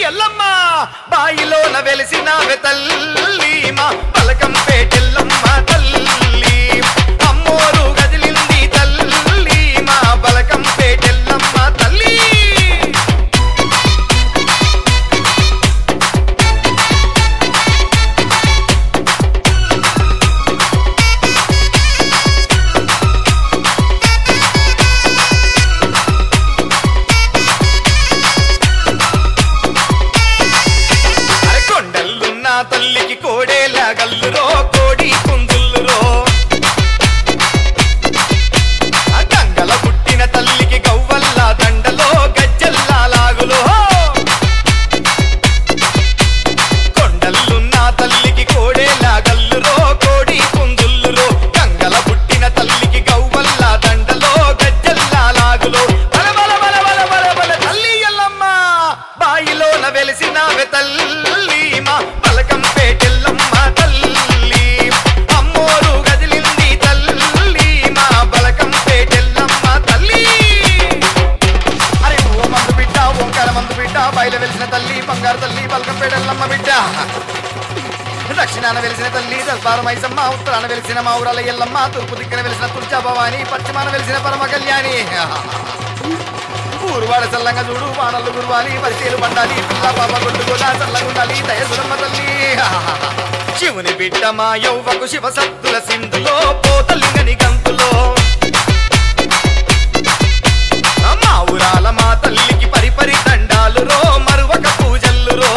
ఎల్లమ్మ బాయిలోన వెలిసినావే తల్లి మా పలకం పేటెల్లమ్మ తల్లి అమ్మోరు గదిలింది తల్లి మా బలకం పేటెల్లమ్మ తల్లి అరే కొండలున్న తల్లికి కోడేలా గల్లురో కోడి కుందుల్లురో ఆ గంగల పుట్టిన తల్లికి గవ్వల్ల దండలో గజ్జల్లా లాగులో కొండలున్న తల్లికి కోడేలా గల్లురో కోడి కుందుల్లురో గంగల పుట్టిన తల్లికి గవ్వల్ల దండలో గజ్జల్లా లాగులో బల బల బల బల బల బల తల్లి ఎల్లమ్మ బాయిలోన వెలిసినావే తల్లి మా పలకం పేటెల్లమ్మ తల్లి అమ్మోరు గదిలింది తల్లి మా బలకం పేటెల్లమ్మ తల్లి అరే ఓ మందు బిడ్డ ఓంకార మందు బిడ్డ బయలు వెలిసిన తల్లి బంగారు తల్లి బలకం పేటెల్లమ్మ బిడ్డ దక్షిణాన వెలిసిన తల్లి దర్బారు మైసమ్మ ఉత్తరాన వెలిసిన మా ఊరాల ఎల్లమ్మ తూర్పు దిక్కున వెలిసిన తుల్చా భవాని పశ్చిమాన వెలిసిన పరమ కళ్యాణి ఊరువాడ చల్లంగా చూడు వానలు గురువాలి పరిచయలు పండాలి పిల్ల పాప కొట్టుకోదా చల్లగుండాలి దయసురమ్మ తల్లి శివుని బిడ్డ మా యౌవకు శివ సత్తుల సింధులో పోతలింగని గంతులో మా ఊరాల మా తల్లికి పరిపరి దండాలు రో మరువక పూజల్లు రో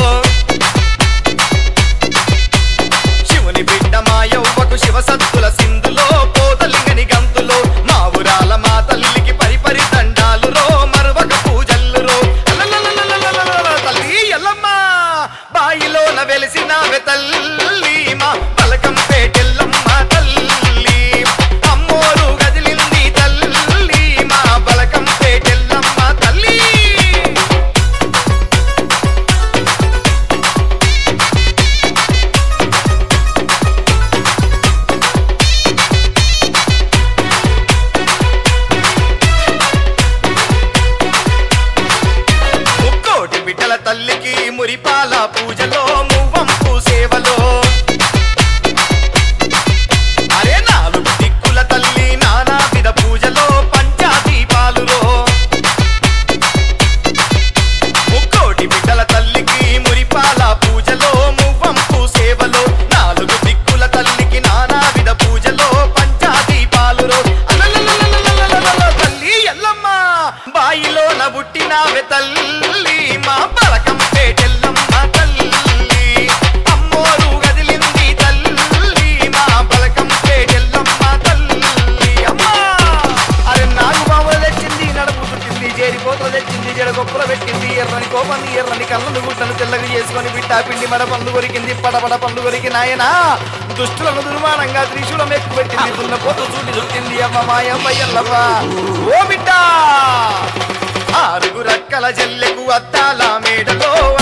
శివుని బిడ్డ మా యౌవకు శివ సత్తుల సింధులో పోతలింగని గంతులో మా ఊరాల మా తల్లికి పరిపరి దండాలు రో మరువక పూజల్లు రో అలలలలలలలలల తల్లి ఎల్లమ్మ బాయిలోన వెలిసినావే తల్లి మా పలకం పేటెల్లమ్మ తల్లి అమ్మోరు గదిలింది తల్లి మా బలకం పేటెల్లమ్మ తల్లి ముక్కోటి బిడ్డల తల్లికి మురిపాల పూజలో మువ్వంపు సేవలో అరే నాలుగు దిక్కుల తల్లి నానా విధ పూజలో పంచాదీపాలులో ముక్కోటి బిడ్డల తల్లికి మురిపాల పూజలో మువ్వంపు సేవలో నాలుగు దిక్కుల తల్లికి నానా విధ పూజలో పంచాదీపాలులో అలలలలలలలలల తల్లి ఎల్లమ్మ బాయిలో పుట్టినావే తల్లి మా బలకం పేటెల్లమ్మ తల్లి అమ్మోరు గదిలింది తల్లి మా బలకం పేటెల్లమ్మ తల్లి అమ్మా అరే నాగు బాబులు తెచ్చింది నడుపు చుట్టింది చేరిపోతలు తెచ్చింది జడగొప్పలు పెట్టింది ఎర్రని కోపంది ఎర్రని కళ్ళను గుట్టను తెల్లగా చేసుకొని బిట్టా పిండి మడ పండు కొరికింది పడపడ పండు కొరికి నాయనా దుష్టులను దుర్మానంగా త్రిశూలం ఎక్కువ పెట్టింది దున్న పోతు చూటి చుట్టింది అమ్మ మాయమ్మ ఎల్లవ్వ ఓ బిడ్డ ఆరుగురక్కల జల్లెకు అద్దాల మేడలో